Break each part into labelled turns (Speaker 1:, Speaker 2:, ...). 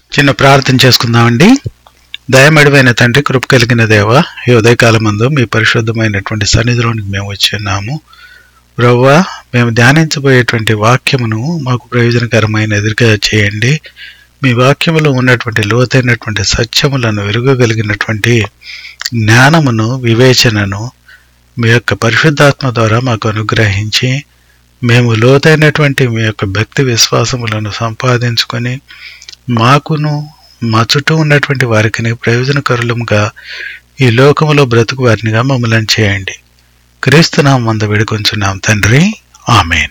Speaker 1: చిన్న ప్రార్థన చేసుకుందామండి దయమడివైన తండ్రి కృప కలిగిన దేవ ఈ ఉదయకాలం మందు మీ పరిశుద్ధమైనటువంటి సన్నిధిలోనికి మేము వచ్చి ఉన్నాము ప్రవ్వా మేము ధ్యానించబోయేటువంటి వాక్యమును మాకు ప్రయోజనకరమైన ఎదురుగా చేయండి మీ వాక్యములో ఉన్నటువంటి లోతైనటువంటి సత్యములను ఎరుగగలిగినటువంటి జ్ఞానమును వివేచనను మీ యొక్క పరిశుద్ధాత్మ ద్వారా మాకు అనుగ్రహించి మేము లోతైనటువంటి మీ యొక్క భక్తి విశ్వాసములను సంపాదించుకొని మాకును మా చుట్టూ ఉన్నటువంటి వారికి ప్రయోజనకరులముగా ఈ లోకములో బ్రతుకు వారినిగా మమ్మల్ని చేయండి క్రీస్తునాం మంద వేడుకొంచున్నాం తండ్రి ఆమెన్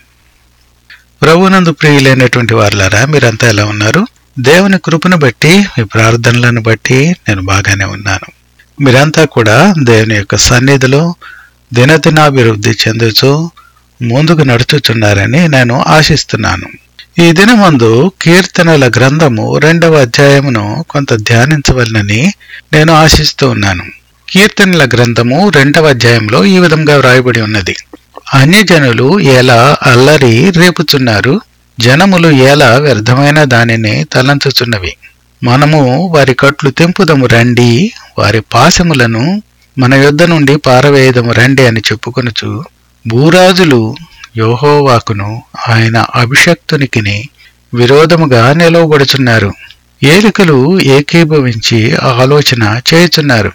Speaker 1: ప్రభునందు ప్రియులైనటువంటి వారులారా మీరంతా ఎలా ఉన్నారు దేవుని కృపను బట్టి మీ ప్రార్థనలను బట్టి నేను బాగానే ఉన్నాను మీరంతా కూడా దేవుని యొక్క సన్నిధిలో దినదినాభివృద్ధి చెందుతూ ముందుకు నడుచుచున్నారని నేను ఆశిస్తున్నాను ఈ దినమందు కీర్తనల గ్రంథము రెండవ అధ్యాయమును కొంత ధ్యానించవలనని నేను ఆశిస్తూ ఉన్నాను కీర్తనల గ్రంథము రెండవ అధ్యాయంలో ఈ విధంగా వ్రాయబడి ఉన్నది అన్యజనులు ఎలా అల్లరి రేపుచున్నారు జనములు ఎలా వ్యర్థమైన దానిని తలంచుచున్నవి మనము వారి కట్లు తెంపుదము రండి వారి పాశములను మన యొద్ద నుండి పారవేయదము రండి అని చెప్పుకొనుచు భూరాజులు యోహోవాకును ఆయన అభిషక్తునికిని విరోధముగా నిలవబడుచున్నారు ఏలికలు ఏకీభవించి ఆలోచన చేయుచున్నారు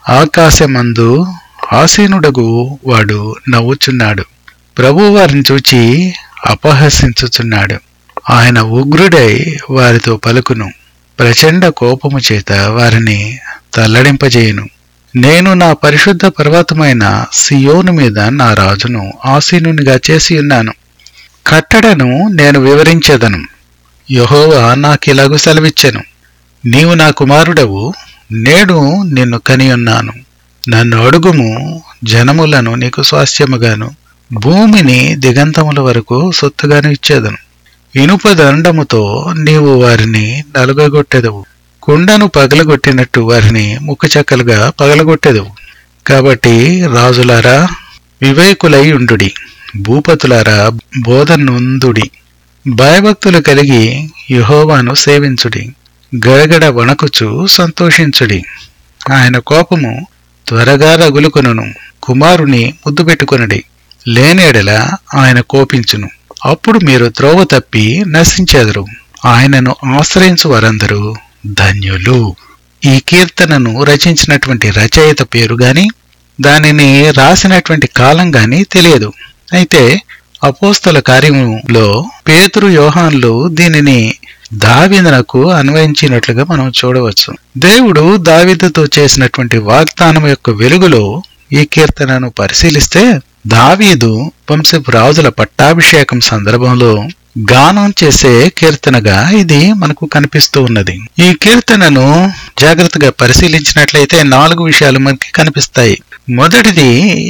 Speaker 1: ఆకాశమందు ఆసీనుడగు వాడు నవ్వుచున్నాడు ప్రభు వారిని చూచి అపహసించుచున్నాడు ఆయన ఉగ్రుడై వారితో పలుకును ప్రచండ కోపము చేత వారిని తల్లడింపజేయును నేను నా పరిశుద్ధ పర్వతమైన సియోను మీద నా రాజును ఆసీనునిగా చేసి ఉన్నాను కట్టడను నేను వివరించేదను యహోవా నాకిలాగు సెలవిచ్చెను నీవు నా కుమారుడవు నేడు నిన్ను కనియున్నాను నన్ను అడుగుము జనములను నీకు స్వాస్థ్యముగాను భూమిని దిగంతముల వరకు సొత్తుగాను ఇచ్చేదను ఇనుప దండముతో నీవు వారిని నలుగగొట్టెదవు కుండను పగలగొట్టినట్టు వారిని ముక్కచెక్కలుగా పగలగొట్టెదవు కాబట్టి రాజులారా వివేకులై ఉండుడి భూపతులారా బోధనుందుడి భయభక్తులు కలిగి యహోవాను సేవించుడి గడగడ వణకుచు సంతోషించుడి ఆయన కోపము త్వరగా రగులుకొనును కుమారుని ముద్దు పెట్టుకొనుడి లేనేడల ఆయన కోపించును అప్పుడు మీరు త్రోవ తప్పి నశించెదరు ఆయనను ఆశ్రయించు వారందరూ ధన్యులు ఈ కీర్తనను రచించినటువంటి రచయిత పేరు గాని దానిని రాసినటువంటి కాలం గాని తెలియదు అయితే అపోస్తల కార్యములో పేతురు యోహాన్లు దీనిని దావీదునకు అన్వయించినట్లుగా మనం చూడవచ్చు దేవుడు దావీదుతో చేసినటువంటి వాగ్దానం యొక్క వెలుగులో ఈ కీర్తనను పరిశీలిస్తే దావీదు వంశపు రాజుల పట్టాభిషేకం సందర్భంలో గానం చేసే కీర్తనగా ఇది మనకు కనిపిస్తూ ఉన్నది ఈ కీర్తనను జాగ్రత్తగా పరిశీలించినట్లయితే నాలుగు విషయాలు మనకి కనిపిస్తాయి మొదటిది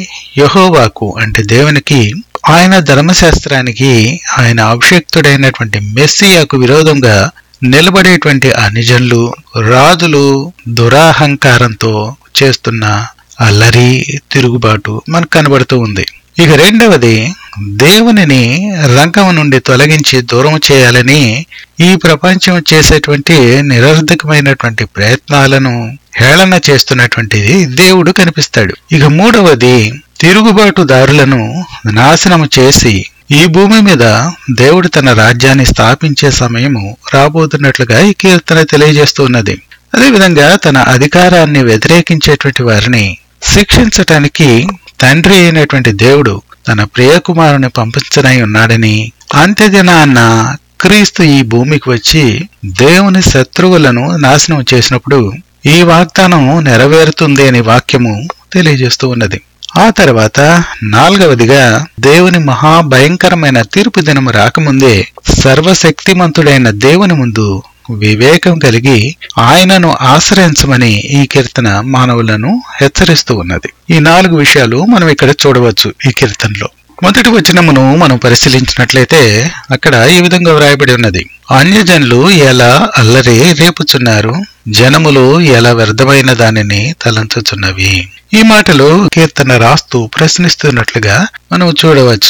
Speaker 1: యహోవాకు అంటే దేవునికి ఆయన ధర్మశాస్త్రానికి ఆయన అభిషక్తుడైనటువంటి మెస్సియాకు విరోధంగా నిలబడేటువంటి అనిజన్లు రాజులు దురాహంకారంతో చేస్తున్న అల్లరి తిరుగుబాటు మనకు కనబడుతూ ఉంది ఇక రెండవది దేవునిని రంగం నుండి తొలగించి దూరం చేయాలని ఈ ప్రపంచం చేసేటువంటి నిరర్ధకమైనటువంటి ప్రయత్నాలను హేళన చేస్తున్నటువంటిది దేవుడు కనిపిస్తాడు ఇక మూడవది తిరుగుబాటుదారులను నాశనము చేసి ఈ భూమి మీద దేవుడు తన రాజ్యాన్ని స్థాపించే సమయము రాబోతున్నట్లుగా ఈ కీర్తన తెలియజేస్తున్నది అదేవిధంగా తన అధికారాన్ని వ్యతిరేకించేటువంటి వారిని శిక్షించటానికి తండ్రి అయినటువంటి దేవుడు తన ప్రియకుమారుని పంపించనై ఉన్నాడని అంత్యదినాన్న క్రీస్తు ఈ భూమికి వచ్చి దేవుని శత్రువులను నాశనం చేసినప్పుడు ఈ వాగ్దానం నెరవేరుతుంది అనే వాక్యము తెలియజేస్తూ ఉన్నది ఆ తర్వాత నాలుగవదిగా దేవుని మహాభయంకరమైన తీర్పు దినము రాకముందే సర్వశక్తిమంతుడైన దేవుని ముందు వివేకం కలిగి ఆయనను ఆశ్రయించమని ఈ కీర్తన మానవులను హెచ్చరిస్తూ ఉన్నది ఈ నాలుగు విషయాలు మనం ఇక్కడ చూడవచ్చు ఈ కీర్తనలో మొదటి వచనమును మనం పరిశీలించినట్లయితే అక్కడ ఈ విధంగా వ్రాయబడి ఉన్నది అన్యజనులు ఎలా అల్లరి రేపుచున్నారు జనములు ఎలా వ్యర్థమైన దానిని తలంచుచున్నవి ఈ మాటలు కీర్తన రాస్తూ ప్రశ్నిస్తున్నట్లుగా మనం చూడవచ్చు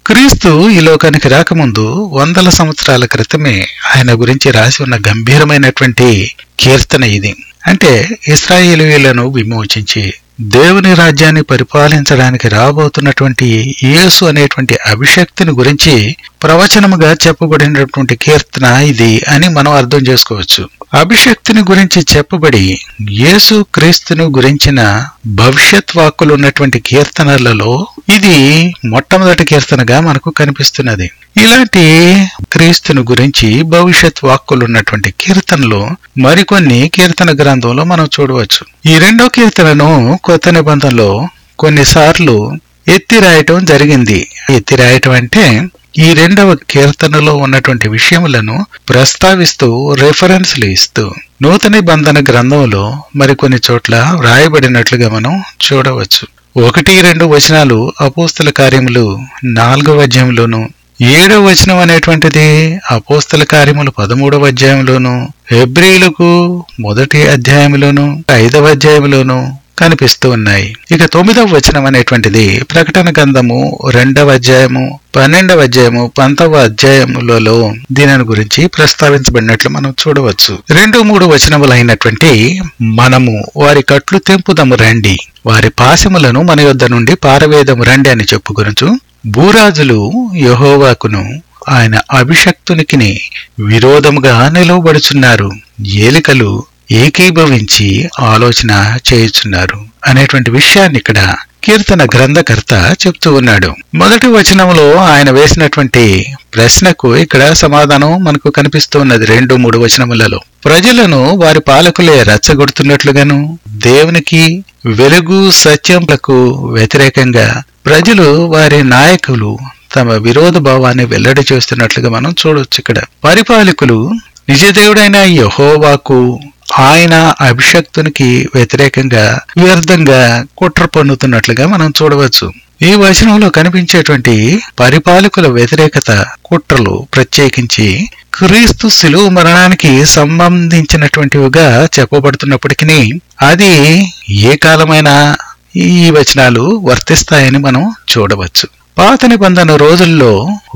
Speaker 1: క్రీస్తు ఈ లోకానికి రాకముందు వందల సంవత్సరాల క్రితమే ఆయన గురించి రాసి ఉన్న గంభీరమైనటువంటి కీర్తన ఇది అంటే ఇస్రాయేలీయులను విమోచించి దేవుని రాజ్యాన్ని పరిపాలించడానికి రాబోతున్నటువంటి యేసు అనేటువంటి అభిషక్తిని గురించి ప్రవచనముగా చెప్పబడినటువంటి కీర్తన ఇది అని మనం అర్థం చేసుకోవచ్చు అభిషక్తిని గురించి చెప్పబడి యేసు క్రీస్తును గురించిన భవిష్యత్ వాక్కులు ఉన్నటువంటి కీర్తనలలో ఇది మొట్టమొదటి కీర్తనగా మనకు కనిపిస్తున్నది ఇలాంటి క్రీస్తును గురించి భవిష్యత్ వాక్కులు ఉన్నటువంటి కీర్తనలు మరికొన్ని కీర్తన గ్రంథంలో మనం చూడవచ్చు ఈ రెండో కీర్తనను కొత్త నిబంధనలో కొన్నిసార్లు ఎత్తి రాయటం జరిగింది ఎత్తి రాయటం అంటే ఈ రెండవ కీర్తనలో ఉన్నటువంటి విషయములను ప్రస్తావిస్తూ రెఫరెన్స్లు ఇస్తూ నూతన నిబంధన గ్రంథంలో మరికొన్ని చోట్ల వ్రాయబడినట్లుగా మనం చూడవచ్చు ఒకటి రెండు వచనాలు అపోస్తల కార్యములు నాలుగవ అధ్యాయంలోను ఏడవ వచనం అనేటువంటిది అపోస్తల కార్యములు పదమూడవ అధ్యాయంలోను హెబ్రిలకు మొదటి అధ్యాయంలోను ఐదవ అధ్యాయంలోను కనిపిస్తూ ఉన్నాయి ఇక తొమ్మిదవ వచనం అనేటువంటిది ప్రకటన గ్రంథము రెండవ అధ్యాయము పన్నెండవ అధ్యాయము పంతవ అధ్యాయములలో దీనిని గురించి ప్రస్తావించబడినట్లు మనం చూడవచ్చు రెండు మూడు వచనములైనటువంటి మనము వారి కట్లు తెంపుదము రండి వారి పాశములను మన యొద్ద నుండి పారవేదము రండి అని చెప్పుకొనుచు భూరాజులు యహోవాకును ఆయన అభిషక్తునికి విరోధముగా నిలువబడుచున్నారు ఏలికలు ఏకీభవించి ఆలోచన చేయుచున్నారు అనేటువంటి విషయాన్ని ఇక్కడ కీర్తన గ్రంథకర్త చెప్తూ ఉన్నాడు మొదటి వచనంలో ఆయన వేసినటువంటి ప్రశ్నకు ఇక్కడ సమాధానం మనకు కనిపిస్తూ ఉన్నది రెండు మూడు వచనములలో ప్రజలను వారి పాలకులే రెచ్చగొడుతున్నట్లుగాను దేవునికి వెలుగు సత్యములకు వ్యతిరేకంగా ప్రజలు వారి నాయకులు తమ విరోధ భావాన్ని వెల్లడి చేస్తున్నట్లుగా మనం చూడొచ్చు ఇక్కడ పరిపాలకులు నిజదేవుడైన యహోవాకు ఆయన అభిషక్తునికి వ్యతిరేకంగా వ్యర్థంగా కుట్ర పన్నుతున్నట్లుగా మనం చూడవచ్చు ఈ వచనంలో కనిపించేటువంటి పరిపాలకుల వ్యతిరేకత కుట్రలు ప్రత్యేకించి క్రీస్తు శిలువు మరణానికి సంబంధించినటువంటివిగా చెప్పబడుతున్నప్పటికీ అది ఏ కాలమైనా ఈ వచనాలు వర్తిస్తాయని మనం చూడవచ్చు పాత నిబంధన రోజుల్లో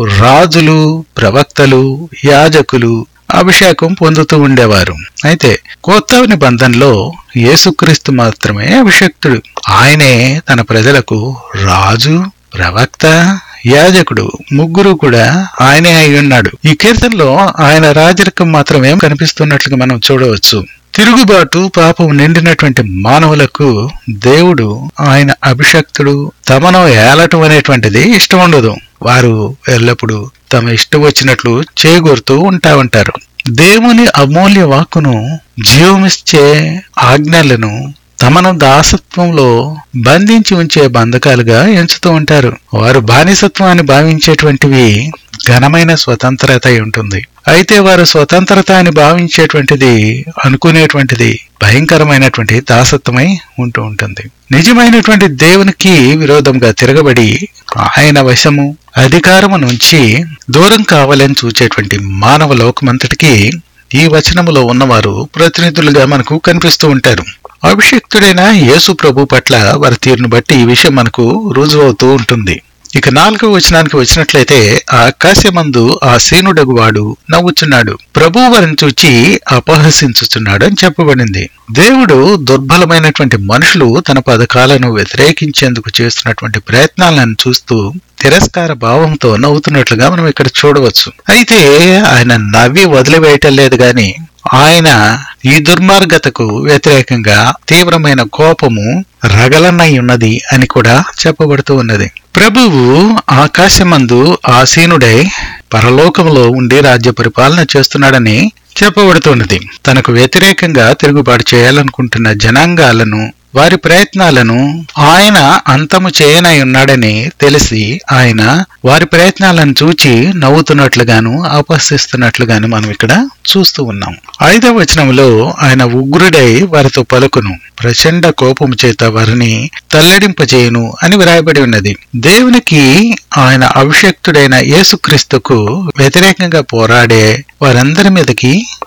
Speaker 1: రాజులు ప్రవక్తలు యాజకులు అభిషేకం పొందుతూ ఉండేవారు అయితే కొత్త నిబంధనలో యేసుక్రీస్తు మాత్రమే అభిషక్తుడు ఆయనే తన ప్రజలకు రాజు ప్రవక్త యాజకుడు ముగ్గురు కూడా ఆయనే అయి ఉన్నాడు ఈ కీర్తనలో ఆయన రాజరికం మాత్రమే కనిపిస్తున్నట్లుగా మనం చూడవచ్చు తిరుగుబాటు పాపం నిండినటువంటి మానవులకు దేవుడు ఆయన అభిషక్తుడు తమను ఏలటం అనేటువంటిది ఇష్టం ఉండదు వారు ఎల్లప్పుడూ తమ ఇష్టం వచ్చినట్లు చేకూరుతూ ఉంటా ఉంటారు దేవుని అమూల్య వాక్కును జీవమిచ్చే ఆజ్ఞలను తమను దాసత్వంలో బంధించి ఉంచే బంధకాలుగా ఎంచుతూ ఉంటారు వారు బానిసత్వాన్ని భావించేటువంటివి ఘనమైన స్వతంత్రత అయి ఉంటుంది అయితే వారు స్వతంత్రత అని భావించేటువంటిది అనుకునేటువంటిది భయంకరమైనటువంటి దాసత్వమై ఉంటూ ఉంటుంది నిజమైనటువంటి దేవునికి విరోధంగా తిరగబడి ఆయన వశము అధికారము నుంచి దూరం కావాలని చూచేటువంటి మానవ లోకమంతటికి ఈ వచనములో ఉన్నవారు ప్రతినిధులుగా మనకు కనిపిస్తూ ఉంటారు అభిషిక్తుడైన యేసు ప్రభు పట్ల వారి తీరును బట్టి ఈ విషయం మనకు రుజువవుతూ ఉంటుంది ఇక నాలుగవ వచనానికి వచ్చినట్లయితే ఆ ఆకాశమందు ఆ సేనుడగు వాడు నవ్వుచున్నాడు ప్రభు వారిని చూచి అపహసించుచున్నాడు అని చెప్పబడింది దేవుడు దుర్బలమైనటువంటి మనుషులు తన పథకాలను వ్యతిరేకించేందుకు చేస్తున్నటువంటి ప్రయత్నాలను చూస్తూ తిరస్కార భావంతో నవ్వుతున్నట్లుగా మనం ఇక్కడ చూడవచ్చు అయితే ఆయన నవ్వి వదిలివేయటం లేదు గాని ఆయన ఈ దుర్మార్గతకు వ్యతిరేకంగా తీవ్రమైన కోపము రగలనై ఉన్నది అని కూడా చెప్పబడుతూ ఉన్నది ప్రభువు ఆకాశమందు ఆసీనుడై పరలోకంలో ఉండి రాజ్య పరిపాలన చేస్తున్నాడని చెప్పబడుతున్నది తనకు వ్యతిరేకంగా తిరుగుబాటు చేయాలనుకుంటున్న జనాంగాలను వారి ప్రయత్నాలను ఆయన అంతము చేయనై ఉన్నాడని తెలిసి ఆయన వారి ప్రయత్నాలను చూచి నవ్వుతున్నట్లుగాను అపహసిస్తున్నట్లుగాను మనం ఇక్కడ చూస్తూ ఉన్నాం ఐదవ వచనంలో ఆయన ఉగ్రుడై వారితో పలుకును ప్రచండ కోపము చేత వారిని తల్లడింపజేయును అని వ్రాయబడి ఉన్నది దేవునికి ఆయన అభిషక్తుడైన యేసుక్రీస్తుకు వ్యతిరేకంగా పోరాడే వారందరి మీదకి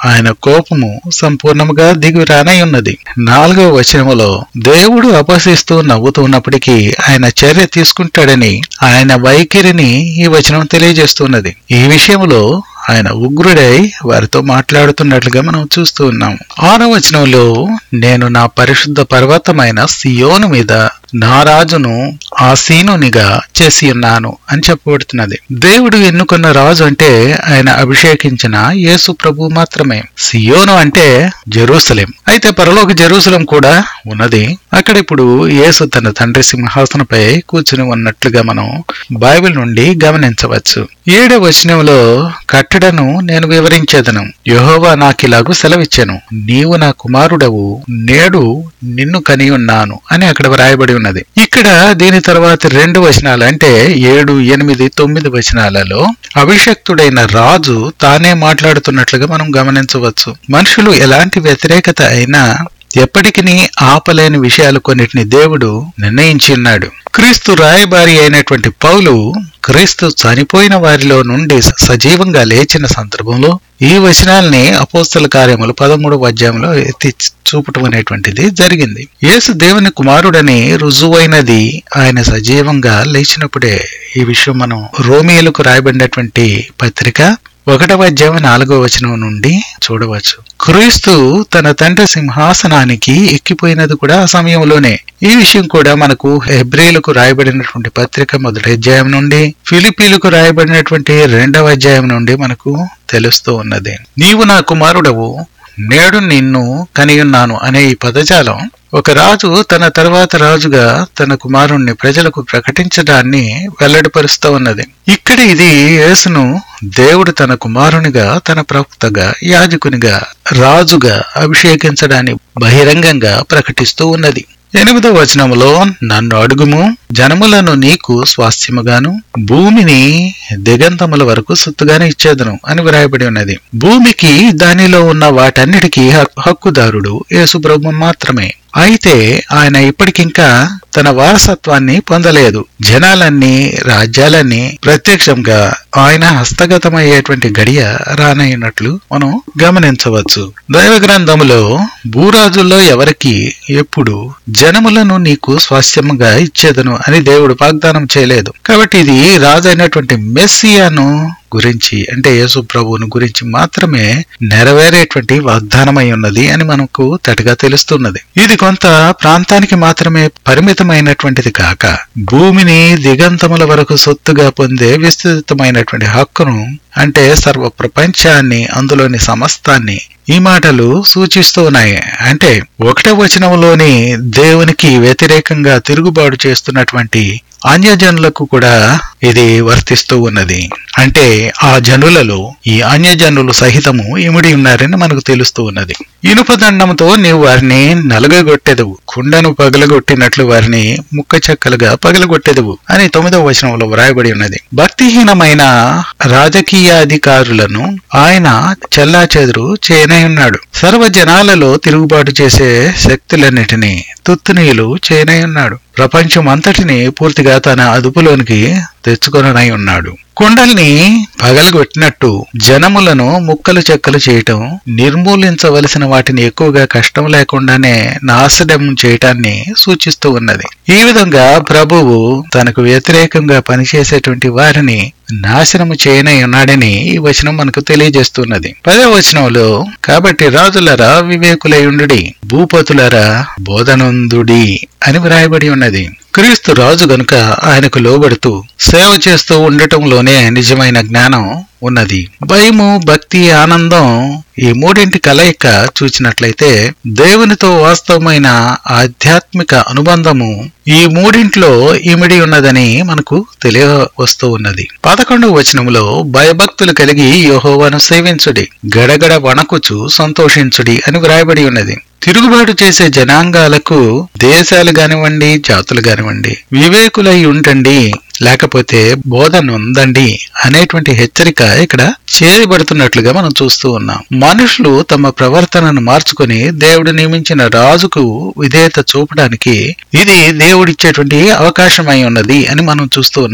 Speaker 1: ఆయన కోపము సంపూర్ణముగా దిగి రానై ఉన్నది నాలుగవ వచనములో దేవుడు అపహసిస్తూ నవ్వుతున్నప్పటికీ ఆయన చర్య తీసుకుంటాడని ఆయన వైఖరిని ఈ వచనం తెలియజేస్తున్నది ఈ విషయంలో ఆయన ఉగ్రుడై వారితో మాట్లాడుతున్నట్లుగా మనం చూస్తూ ఉన్నాం ఆరో వచనంలో నేను నా పరిశుద్ధ పర్వతమైన సియోను మీద నా రాజును ఆ సీనునిగా చేసి ఉన్నాను అని చెప్పబడుతున్నది దేవుడు ఎన్నుకున్న రాజు అంటే ఆయన అభిషేకించిన యేసు ప్రభు మాత్రమే సియోను అంటే జెరూసలేం అయితే పరలోక జెరూసలేం కూడా ఉన్నది అక్కడ ఇప్పుడు యేసు తన తండ్రి సింహాసనపై కూర్చుని ఉన్నట్లుగా మనం బైబిల్ నుండి గమనించవచ్చు ఏడవ వచనంలో కట్టడను నేను వివరించేదను యెహోవా నాకిలాగు సెలవిచ్చాను నీవు నా కుమారుడవు నేడు నిన్ను కని ఉన్నాను అని అక్కడ వ్రాయబడి ఉన్నది ఇక్కడ దీని తర్వాత రెండు వచనాలు అంటే ఏడు ఎనిమిది తొమ్మిది వచనాలలో అభిషక్తుడైన రాజు తానే మాట్లాడుతున్నట్లుగా మనం గమనించవచ్చు మనుషులు ఎలాంటి వ్యతిరేకత అయినా ఎప్పటికీ ఆపలేని విషయాలు కొన్నిటిని దేవుడు నిర్ణయించి ఉన్నాడు క్రీస్తు రాయబారి అయినటువంటి పౌలు క్రీస్తు చనిపోయిన వారిలో నుండి సజీవంగా లేచిన సందర్భంలో ఈ వచనాల్ని అపోస్తల కార్యములు పదమూడవ అధ్యాయంలో ఎత్తి చూపటం అనేటువంటిది జరిగింది యేసు దేవుని కుమారుడని రుజువైనది ఆయన సజీవంగా లేచినప్పుడే ఈ విషయం మనం రోమియోలకు రాయబడినటువంటి పత్రిక ఒకటవ అధ్యాయం నాలుగవ వచనం నుండి చూడవచ్చు క్రీస్తు తన తండ్రి సింహాసనానికి ఎక్కిపోయినది కూడా ఆ సమయంలోనే ఈ విషయం కూడా మనకు హెబ్రిలకు రాయబడినటువంటి పత్రిక మొదటి అధ్యాయం నుండి ఫిలిపీలకు రాయబడినటువంటి రెండవ అధ్యాయం నుండి మనకు తెలుస్తూ ఉన్నది నీవు నా కుమారుడవు నేడు నిన్ను కనియున్నాను అనే ఈ పదజాలం ఒక రాజు తన తర్వాత రాజుగా తన కుమారుణ్ణి ప్రజలకు ప్రకటించడాన్ని వెల్లడిపరుస్తూ ఉన్నది ఇక్కడ ఇది యేసును దేవుడు తన కుమారునిగా తన ప్రవక్తగా యాజకునిగా రాజుగా అభిషేకించడాన్ని బహిరంగంగా ప్రకటిస్తూ ఉన్నది ఎనిమిదో వచనములో నన్ను అడుగుము జనములను నీకు స్వాస్థ్యముగాను భూమిని దిగంతముల వరకు సొత్తుగానే ఇచ్చేదను అని వ్రాయబడి ఉన్నది భూమికి దానిలో ఉన్న వాటన్నిటికీ హక్కుదారుడు యేసుప్రభు మాత్రమే అయితే ఆయన ఇప్పటికింకా తన వారసత్వాన్ని పొందలేదు జనాలన్నీ రాజ్యాలన్నీ ప్రత్యక్షంగా ఆయన హస్తగతమయ్యేటువంటి గడియ రానయ్యున్నట్లు మనం గమనించవచ్చు దైవ గ్రంథములో భూరాజుల్లో ఎవరికి ఎప్పుడు జనములను నీకు స్వాస్థ్యముగా ఇచ్చేదను అని దేవుడు వాగ్దానం చేయలేదు కాబట్టి ఇది రాజు అయినటువంటి మెస్సియాను గురించి అంటే యేసు ప్రభువును గురించి మాత్రమే నెరవేరేటువంటి వాగ్దానమై ఉన్నది అని మనకు తటగా తెలుస్తున్నది ఇది కొంత ప్రాంతానికి మాత్రమే పరిమితమైనటువంటిది కాక భూమిని దిగంతముల వరకు సొత్తుగా పొందే విస్తృతమైనటువంటి హక్కును అంటే సర్వ ప్రపంచాన్ని అందులోని సమస్తాన్ని ఈ మాటలు సూచిస్తూ ఉన్నాయి అంటే ఒకటో వచనంలోని దేవునికి వ్యతిరేకంగా తిరుగుబాటు చేస్తున్నటువంటి అన్యజనులకు కూడా ఇది వర్తిస్తూ ఉన్నది అంటే ఆ జనులలో ఈ అన్యజనులు సహితము ఇమిడి ఉన్నారని మనకు తెలుస్తూ ఉన్నది ఇనుప దండంతో నీవు వారిని నలగగొట్టెదవు కుండను పగలగొట్టినట్లు వారిని ముక్క చెక్కలుగా పగలగొట్టెదవు అని తొమ్మిదవ వచనంలో వ్రాయబడి ఉన్నది భక్తిహీనమైన రాజకీయాధికారులను ఆయన చెల్లాచెదురు చేయనై ఉన్నాడు సర్వ జనాలలో తిరుగుబాటు చేసే శక్తులన్నిటినీ తుత్తునీయులు చేయనై ఉన్నాడు ప్రపంచం అంతటిని పూర్తిగా తన అదుపులోనికి తెచ్చుకొననై ఉన్నాడు కుండల్ని పగలగొట్టినట్టు జనములను ముక్కలు చెక్కలు చేయటం నిర్మూలించవలసిన వాటిని ఎక్కువగా కష్టం లేకుండానే నాశనం చేయటాన్ని సూచిస్తూ ఉన్నది ఈ విధంగా ప్రభువు తనకు వ్యతిరేకంగా పనిచేసేటువంటి వారిని నాశనము చేయనై ఉన్నాడని ఈ వచనం మనకు తెలియజేస్తున్నది పదే వచనంలో కాబట్టి రాజులరా వివేకులయుండు భూపతులరా బోధనందుడి అని వ్రాయబడి ఉన్నది క్రీస్తు రాజు గనుక ఆయనకు లోబడుతూ సేవ చేస్తూ ఉండటంలోనే నిజమైన జ్ఞానం ఉన్నది భయము భక్తి ఆనందం ఈ మూడింటి కలయిక చూచినట్లయితే దేవునితో వాస్తవమైన ఆధ్యాత్మిక అనుబంధము ఈ మూడింట్లో ఇమిడి ఉన్నదని మనకు తెలియ వస్తూ ఉన్నది పదకొండవ వచనములో భయభక్తులు కలిగి యోహోవాను సేవించుడి గడగడ వణకుచు సంతోషించుడి అని వ్రాయబడి ఉన్నది తిరుగుబాటు చేసే జనాంగాలకు దేశాలు కానివ్వండి జాతులు కానివ్వండి వివేకులై ఉండండి లేకపోతే బోధ నొందండి అనేటువంటి హెచ్చరిక ఇక్కడ చేయబడుతున్నట్లుగా మనం చూస్తూ ఉన్నాం మనుషులు తమ ప్రవర్తనను మార్చుకొని దేవుడు నియమించిన రాజుకు విధేయత చూపడానికి ఇది దేవుడిచ్చేటువంటి అవకాశమై ఉన్నది అని మనం చూస్తూ ఉన్నాం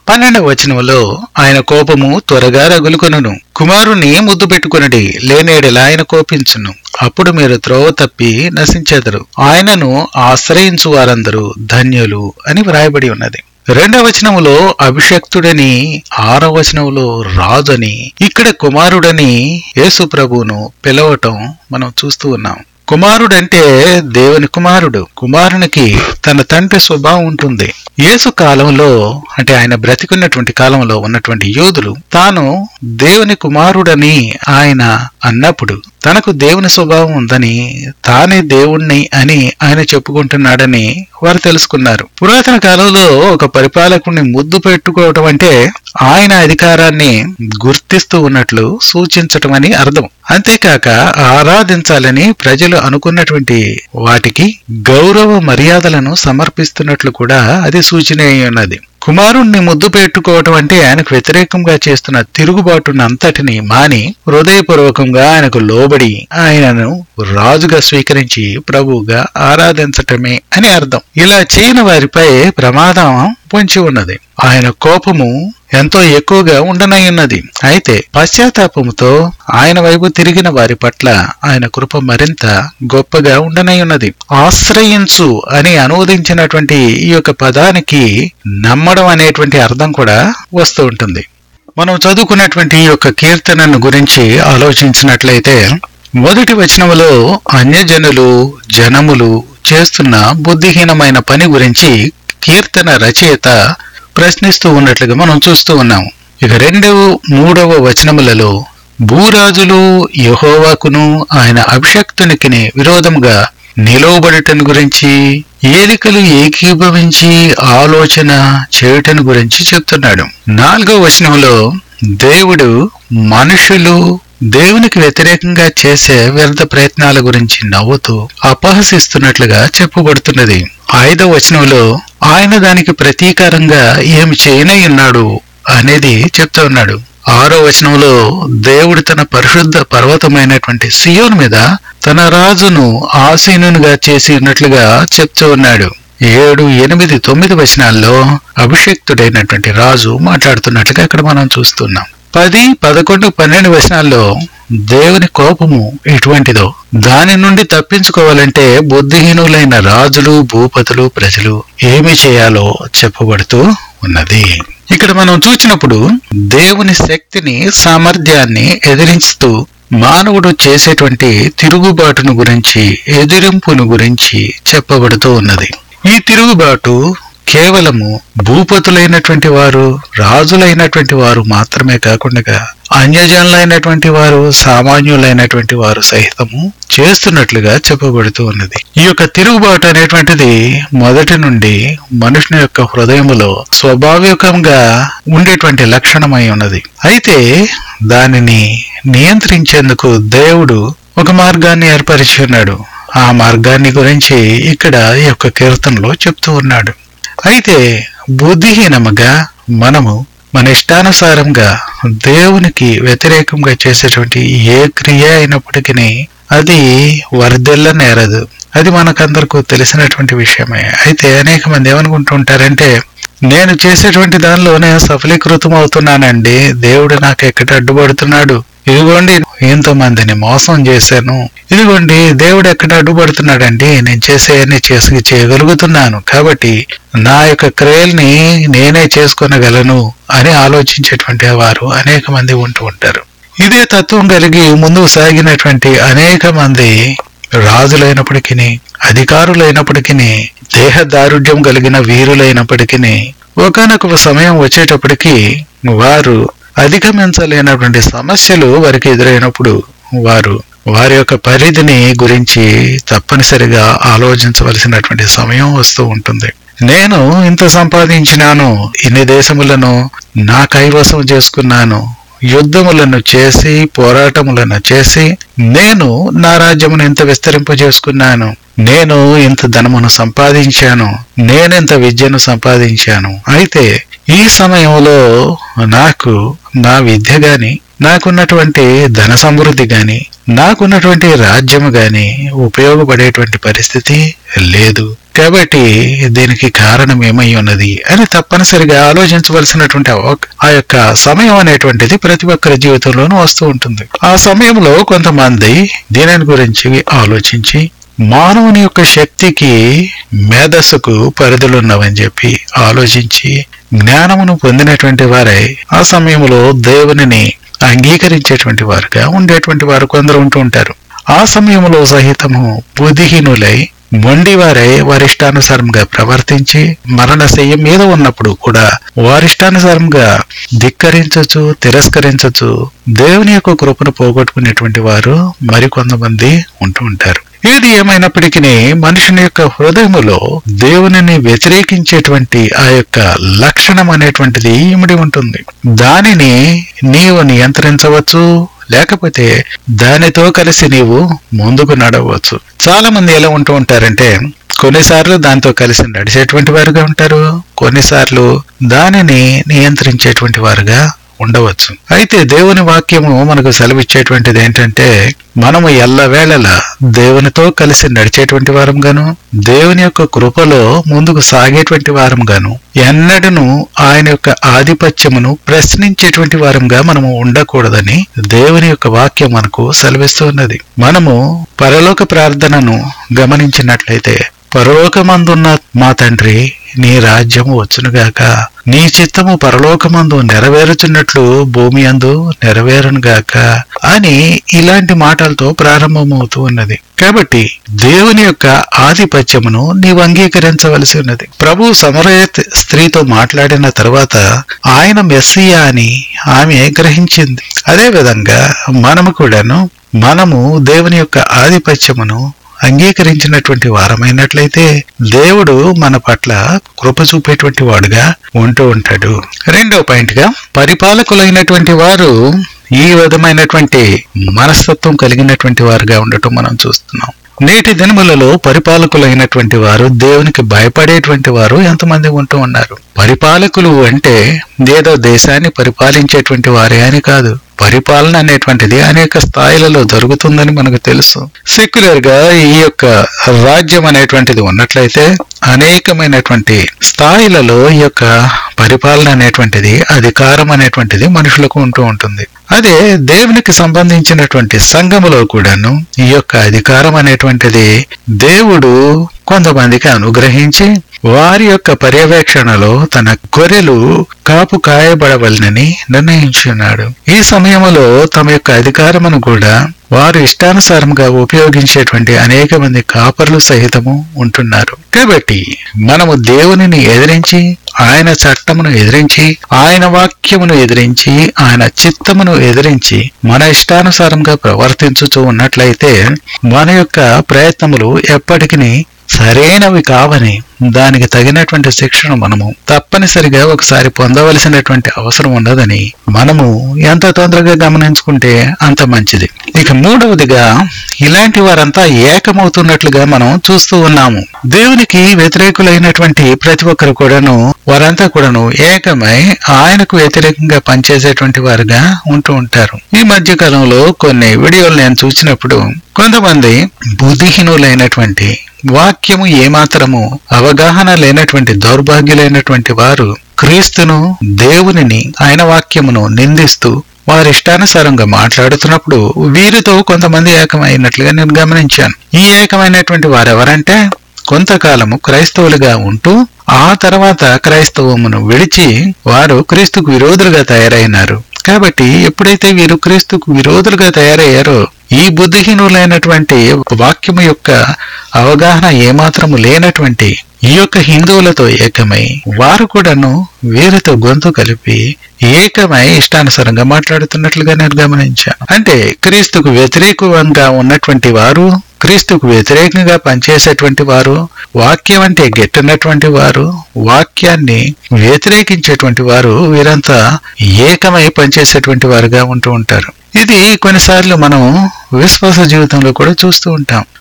Speaker 1: పన్నెండవ వచనములో ఆయన కోపము త్వరగా రగులుకొనును కుమారుని ముద్దు పెట్టుకునడి లేనేడలా ఆయన కోపించును అప్పుడు మీరు త్రోవ తప్పి నశించెదరు ఆయనను ఆశ్రయించు వారందరూ ధన్యులు అని వ్రాయబడి ఉన్నది రెండవ వచనములో అభిషక్తుడని ఆరవ వచనములో రాజని ఇక్కడ కుమారుడని యేసు ప్రభువును పిలవటం మనం చూస్తూ ఉన్నాం కుమారుడంటే దేవుని కుమారుడు కుమారునికి తన తండ్రి స్వభావం ఉంటుంది యేసు కాలంలో అంటే ఆయన బ్రతికున్నటువంటి కాలంలో ఉన్నటువంటి యోధులు తాను దేవుని కుమారుడని ఆయన అన్నప్పుడు తనకు దేవుని స్వభావం ఉందని తానే దేవుణ్ణి అని ఆయన చెప్పుకుంటున్నాడని వారు తెలుసుకున్నారు పురాతన కాలంలో ఒక పరిపాలకుడిని ముద్దు పెట్టుకోవటం అంటే ఆయన అధికారాన్ని గుర్తిస్తూ ఉన్నట్లు సూచించటం అని అర్థం అంతేకాక ఆరాధించాలని ప్రజలు అనుకున్నటువంటి వాటికి గౌరవ మర్యాదలను సమర్పిస్తున్నట్లు కూడా అది సూచన అయి ఉన్నది కుమారుణ్ణి ముద్దు పెట్టుకోవటం అంటే ఆయనకు వ్యతిరేకంగా చేస్తున్న తిరుగుబాటును అంతటిని మాని హృదయపూర్వకంగా ఆయనకు లోబడి ఆయనను రాజుగా స్వీకరించి ప్రభువుగా ఆరాధించటమే అని అర్థం ఇలా చేయని వారిపై ప్రమాదం పొంచి ఉన్నది ఆయన కోపము ఎంతో ఎక్కువగా ఉండనై ఉన్నది అయితే పశ్చాత్తాపముతో ఆయన వైపు తిరిగిన వారి పట్ల ఆయన కృప మరింత గొప్పగా ఉండనై ఉన్నది ఆశ్రయించు అని అనువదించినటువంటి ఈ యొక్క పదానికి నమ్మడం అనేటువంటి అర్థం కూడా వస్తూ ఉంటుంది మనం చదువుకున్నటువంటి ఈ యొక్క కీర్తనను గురించి ఆలోచించినట్లయితే మొదటి వచనములో అన్యజనులు జనములు చేస్తున్న బుద్ధిహీనమైన పని గురించి కీర్తన రచయిత ప్రశ్నిస్తూ ఉన్నట్లుగా మనం చూస్తూ ఉన్నాం ఇక రెండవ మూడవ వచనములలో భూరాజులు యహోవాకును ఆయన అభిషక్తునికి విరోధముగా నిలవబడటం గురించి ఏలికలు ఏకీభవించి ఆలోచన చేయటం గురించి చెప్తున్నాడు నాలుగవ వచనంలో దేవుడు మనుషులు దేవునికి వ్యతిరేకంగా చేసే వ్యర్థ ప్రయత్నాల గురించి నవ్వుతూ అపహసిస్తున్నట్లుగా చెప్పబడుతున్నది ఐదవ వచనంలో ఆయన దానికి ప్రతీకారంగా ఏమి చేయనై ఉన్నాడు అనేది చెప్తా ఉన్నాడు ఆరో వచనంలో దేవుడు తన పరిశుద్ధ పర్వతమైనటువంటి సియోన్ మీద తన రాజును ఆసీనునిగా చేసి ఉన్నట్లుగా చెప్తూ ఉన్నాడు ఏడు ఎనిమిది తొమ్మిది వచనాల్లో అభిషక్తుడైనటువంటి రాజు మాట్లాడుతున్నట్లుగా ఇక్కడ మనం చూస్తున్నాం పది పదకొండు పన్నెండు వచనాల్లో దేవుని కోపము ఎటువంటిదో దాని నుండి తప్పించుకోవాలంటే బుద్ధిహీనులైన రాజులు భూపతులు ప్రజలు ఏమి చేయాలో చెప్పబడుతూ ఉన్నది ఇక్కడ మనం చూసినప్పుడు దేవుని శక్తిని సామర్థ్యాన్ని ఎదిరించుతూ మానవుడు చేసేటువంటి తిరుగుబాటును గురించి ఎదిరింపును గురించి చెప్పబడుతూ ఉన్నది ఈ తిరుగుబాటు కేవలము భూపతులైనటువంటి వారు రాజులైనటువంటి వారు మాత్రమే కాకుండా అన్యజనులైనటువంటి వారు సామాన్యులైనటువంటి వారు సహితము చేస్తున్నట్లుగా చెప్పబడుతూ ఉన్నది ఈ యొక్క తిరుగుబాటు అనేటువంటిది మొదటి నుండి మనుషుని యొక్క హృదయములో స్వాభావికంగా ఉండేటువంటి లక్షణమై ఉన్నది అయితే దానిని నియంత్రించేందుకు దేవుడు ఒక మార్గాన్ని ఏర్పరిచి ఉన్నాడు ఆ మార్గాన్ని గురించి ఇక్కడ ఈ యొక్క కీర్తనలో చెప్తూ ఉన్నాడు అయితే బుద్ధిహీనముగా మనము మన ఇష్టానుసారంగా దేవునికి వ్యతిరేకంగా చేసేటువంటి ఏ క్రియ అయినప్పటికీ అది వర్ధిల్ల నేరదు అది మనకందరకు తెలిసినటువంటి విషయమే అయితే అనేక మంది ఏమనుకుంటూ ఉంటారంటే నేను చేసేటువంటి దానిలో నేను సఫలీకృతం అవుతున్నానండి దేవుడు నాకు ఎక్కడ అడ్డుపడుతున్నాడు ఇదిగోండి ఎంతో మందిని మోసం చేశాను ఇదిగోండి దేవుడు ఎక్కడ అడ్డుపడుతున్నాడండి నేను చేసేయన్ని చేసి చేయగలుగుతున్నాను కాబట్టి నా యొక్క క్రియల్ని నేనే చేసుకొనగలను అని ఆలోచించేటువంటి వారు అనేక మంది ఉంటూ ఉంటారు ఇదే తత్వం కలిగి ముందుకు సాగినటువంటి అనేక మంది రాజులైనప్పటికీ అధికారులైనప్పటికీ దేహ దారుఢ్యం కలిగిన వీరులైనప్పటికీ ఒకనొక సమయం వచ్చేటప్పటికి వారు అధిగమించలేనటువంటి సమస్యలు వారికి ఎదురైనప్పుడు వారు వారి యొక్క పరిధిని గురించి తప్పనిసరిగా ఆలోచించవలసినటువంటి సమయం వస్తూ ఉంటుంది నేను ఇంత సంపాదించినాను ఇన్ని దేశములను నా కైవసం చేసుకున్నాను యుద్ధములను చేసి పోరాటములను చేసి నేను నా రాజ్యమును ఇంత విస్తరింపజేసుకున్నాను నేను ఇంత ధనమును సంపాదించాను నేనెంత విద్యను సంపాదించాను అయితే ఈ సమయంలో నాకు నా విద్య గాని నాకున్నటువంటి ధన సమృద్ధి గాని నాకున్నటువంటి రాజ్యము గాని ఉపయోగపడేటువంటి పరిస్థితి లేదు కాబట్టి దీనికి కారణం ఏమై ఉన్నది అని తప్పనిసరిగా ఆలోచించవలసినటువంటి ఒక- ఆ యొక్క సమయం అనేటువంటిది ప్రతి ఒక్కరి జీవితంలోనూ వస్తూ ఉంటుంది ఆ సమయంలో కొంతమంది దీనిని గురించి ఆలోచించి మానవుని యొక్క శక్తికి మేధస్సుకు పరిధులున్నవని చెప్పి ఆలోచించి జ్ఞానమును పొందినటువంటి వారై ఆ సమయంలో దేవునిని అంగీకరించేటువంటి వారుగా ఉండేటువంటి వారు కొందరు ఉంటూ ఉంటారు ఆ సమయంలో సహితము బుద్ధిహీనులై మొండివారై వారిష్టానుసారంగా ప్రవర్తించి మరణ శయ్యం మీద ఉన్నప్పుడు కూడా వారిష్టానుసారంగా ధిక్కరించచ్చు తిరస్కరించచ్చు దేవుని యొక్క కృపను పోగొట్టుకునేటువంటి వారు మరికొంతమంది ఉంటూ ఉంటారు ఏది ఏమైనప్పటికీ మనుషుని యొక్క హృదయములో దేవునిని వ్యతిరేకించేటువంటి ఆ యొక్క లక్షణం అనేటువంటిది ఇమిడి ఉంటుంది దానిని నీవు నియంత్రించవచ్చు లేకపోతే దానితో కలిసి నీవు ముందుకు నడవచ్చు చాలా మంది ఎలా ఉంటూ ఉంటారంటే కొన్నిసార్లు దాంతో కలిసి నడిచేటువంటి వారుగా ఉంటారు కొన్నిసార్లు దానిని నియంత్రించేటువంటి వారుగా ఉండవచ్చు అయితే దేవుని వాక్యము మనకు సెలవిచ్చేటువంటిది ఏంటంటే మనము ఎల్లవేళలా దేవునితో కలిసి నడిచేటువంటి వారంగాను దేవుని యొక్క కృపలో ముందుకు సాగేటువంటి వారంగాను ఎన్నడను ఆయన యొక్క ఆధిపత్యమును ప్రశ్నించేటువంటి వారంగా మనము ఉండకూడదని దేవుని యొక్క వాక్యం మనకు సెలవిస్తున్నది మనము పరలోక ప్రార్థనను గమనించినట్లయితే పరలోకమందున్న మా తండ్రి నీ రాజ్యము వచ్చునుగాక నీ చిత్తము పరలోకమందు నెరవేరుచున్నట్లు భూమి అందు నెరవేరునుగాక అని ఇలాంటి మాటలతో ప్రారంభమవుతూ ఉన్నది కాబట్టి దేవుని యొక్క ఆధిపత్యమును నీవు అంగీకరించవలసి ఉన్నది ప్రభు సమరయ స్త్రీతో మాట్లాడిన తర్వాత ఆయన మెస్సియా అని ఆమె గ్రహించింది అదే విధంగా మనము కూడాను మనము దేవుని యొక్క ఆధిపత్యమును అంగీకరించినటువంటి వారమైనట్లయితే దేవుడు మన పట్ల కృప చూపేటువంటి వాడుగా ఉంటూ ఉంటాడు రెండో పాయింట్ గా పరిపాలకులైనటువంటి వారు ఈ విధమైనటువంటి మనస్తత్వం కలిగినటువంటి వారుగా ఉండటం మనం చూస్తున్నాం నేటి దినములలో పరిపాలకులైనటువంటి వారు దేవునికి భయపడేటువంటి వారు ఎంతమంది ఉంటూ ఉన్నారు పరిపాలకులు అంటే ఏదో దేశాన్ని పరిపాలించేటువంటి వారే అని కాదు పరిపాలన అనేటువంటిది అనేక స్థాయిలలో జరుగుతుందని మనకు తెలుసు సెక్యులర్ గా ఈ యొక్క రాజ్యం అనేటువంటిది ఉన్నట్లయితే అనేకమైనటువంటి స్థాయిలలో ఈ యొక్క పరిపాలన అనేటువంటిది అధికారం అనేటువంటిది మనుషులకు ఉంటూ ఉంటుంది అదే దేవునికి సంబంధించినటువంటి సంఘములో కూడాను ఈ యొక్క అధికారం అనేటువంటిది దేవుడు కొంతమందికి అనుగ్రహించి వారి యొక్క పర్యవేక్షణలో తన గొర్రెలు కాపు కాయబడవలనని నిర్ణయించున్నాడు ఈ సమయంలో తమ యొక్క అధికారమును కూడా వారు ఇష్టానుసారంగా ఉపయోగించేటువంటి అనేక మంది కాపర్లు సహితము ఉంటున్నారు కాబట్టి మనము దేవునిని ఎదిరించి ఆయన చట్టమును ఎదిరించి ఆయన వాక్యమును ఎదిరించి ఆయన చిత్తమును ఎదిరించి మన ఇష్టానుసారంగా ప్రవర్తించుతూ ఉన్నట్లయితే మన యొక్క ప్రయత్నములు ఎప్పటికీ సరైనవి కావని దానికి తగినటువంటి శిక్షను మనము తప్పనిసరిగా ఒకసారి పొందవలసినటువంటి అవసరం ఉన్నదని మనము ఎంత తొందరగా గమనించుకుంటే అంత మంచిది ఇక మూడవదిగా ఇలాంటి వారంతా ఏకమవుతున్నట్లుగా మనం చూస్తూ ఉన్నాము దేవునికి వ్యతిరేకులైనటువంటి ప్రతి ఒక్కరు కూడాను వారంతా కూడాను ఏకమై ఆయనకు వ్యతిరేకంగా పనిచేసేటువంటి వారుగా ఉంటూ ఉంటారు ఈ మధ్య కాలంలో కొన్ని వీడియోలు నేను చూసినప్పుడు కొంతమంది బుద్ధిహీనులైనటువంటి వాక్యము ఏమాత్రము అవగాహన లేనటువంటి దౌర్భాగ్యులైనటువంటి వారు క్రీస్తును దేవునిని ఆయన వాక్యమును నిందిస్తూ వారి ఇష్టానుసారంగా మాట్లాడుతున్నప్పుడు వీరితో కొంతమంది ఏకమైనట్లుగా నేను గమనించాను ఈ ఏకమైనటువంటి వారెవరంటే కొంతకాలము క్రైస్తవులుగా ఉంటూ ఆ తర్వాత క్రైస్తవమును విడిచి వారు క్రీస్తుకు విరోధులుగా తయారైనారు కాబట్టి ఎప్పుడైతే వీరు క్రీస్తుకు విరోధులుగా తయారయ్యారో ఈ బుద్ధిహీనులైనటువంటి వాక్యము యొక్క అవగాహన ఏమాత్రము లేనటువంటి ఈ యొక్క హిందువులతో ఏకమై వారు కూడాను వీరితో గొంతు కలిపి ఏకమై ఇష్టానుసారంగా మాట్లాడుతున్నట్లుగా నేను గమనించాను అంటే క్రీస్తుకు వ్యతిరేకంగా ఉన్నటువంటి వారు క్రీస్తుకు వ్యతిరేకంగా పనిచేసేటువంటి వారు వాక్యం అంటే గెట్టినటువంటి వారు వాక్యాన్ని వ్యతిరేకించేటువంటి వారు వీరంతా ఏకమై పనిచేసేటువంటి వారుగా ఉంటూ ఉంటారు ఇది కొన్నిసార్లు మనం విశ్వాస జీవితంలో కూడా చూస్తూ ఉంటాం